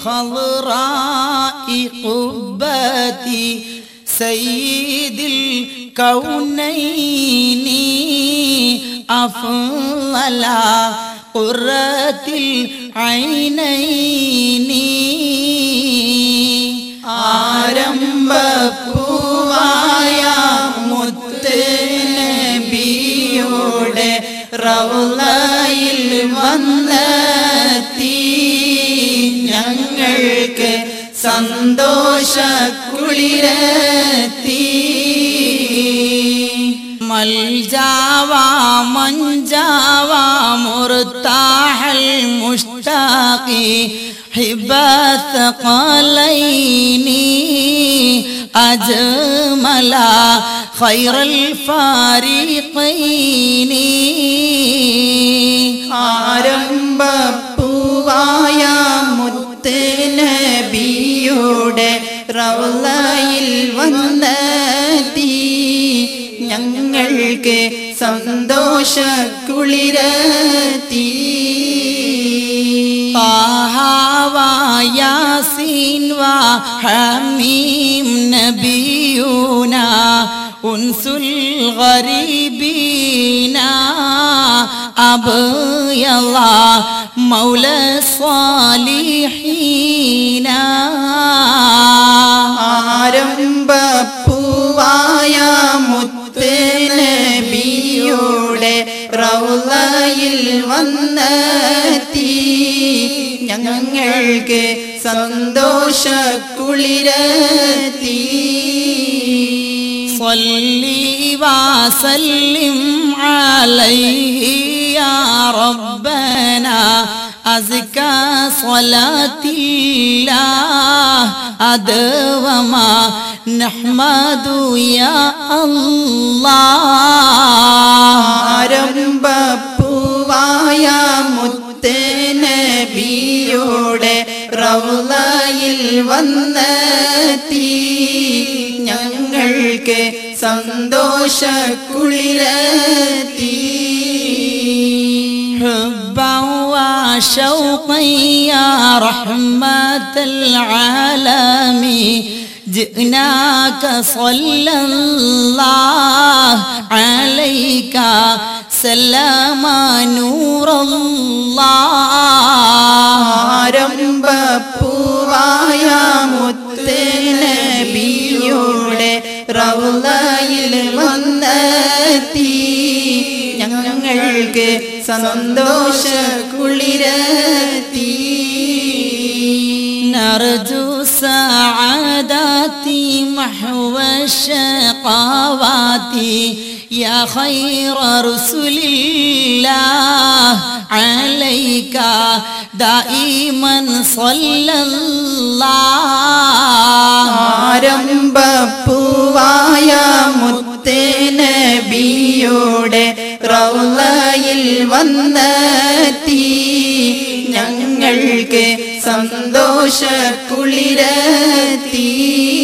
خضراء قبة سيد الكونين أفضل قرة العينين ആരംഭപ്പൂവായ മുത്ത് നബിയുടെ റൗളയിൽ വന്നെത്തി ഞങ്ങൾക്ക് സന്തോഷ കുളിരത്തി മൽജാവാ മഞ്ചാവാ മുർത്താഹൽ മുഷ്താഖി حبات قليني أجمل خير الفارقين ആരംഭപ്പൂവായ മുത്ത് നബിയുടെ റൗളയിൽ വന്നെത്തി ഞങ്ങൾക്ക് സന്തോഷ കുളിരത്തി طه وياسين وحميم نبينا أنس الغريبين أبي الله مولى الصالحين ആരംഭപ്പൂവായ മുത്ത് നബിയുടെ റൗളയിൽ വന്നെത്തി ഞങ്ങൾക്ക് സന്തോഷ കുളിരത്തി صلي وسلم عليه يا ربنا أزكى صلاة الله أدوما نحمد يا الله ആരംഭപ്പൂവായ മുത്ത് നബിയുടെ റൗളയിൽ വന്നെത്തി ഞങ്ങൾക്ക് സന്തോഷ കുളിരത്തി حبا وشوقا يا رحمة العالمين جئناك صلى الله عليك سلام نور الله ആരംഭപ്പൂവായ മുത്ത് നബിയുടെ റൗളയിൽ വന്നെത്തി ഞങ്ങൾക്ക് സന്തോഷ കുളിരത്തി نرجو سعادتي محو الشقوات يا خير رسل الله عليك دائما صلى الله ആരംഭപ്പൂവായ മുത്ത് നബിയുടെ റൗളയിൽ വന്നെത്തി ഞങ്ങൾക്ക് സന്തോഷ കുളിരത്തി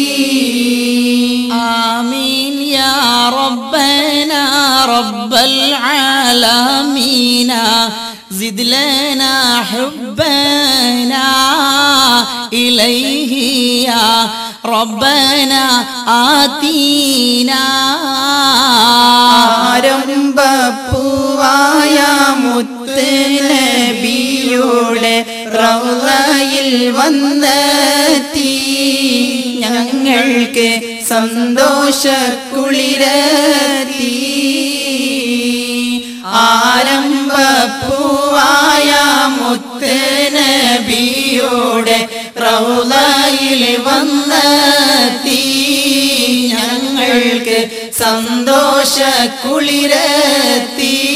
آمين يا ربنا رب العالمين زد لنا حبنا إليه يا ربنا آتينا ആരംഭപ്പൂവായ മുത്ത് നബിയുടെ റൗളയിൽ വന്നെത്തി ഞങ്ങൾക്ക് സന്തോഷ കുളിരത്തി ആരംഭപ്പൂവായ മുത്ത് നബിയുടെ റൗളയിൽ വന്നെത്തി ഞങ്ങൾക്ക് സന്തോഷ കുളിരത്തി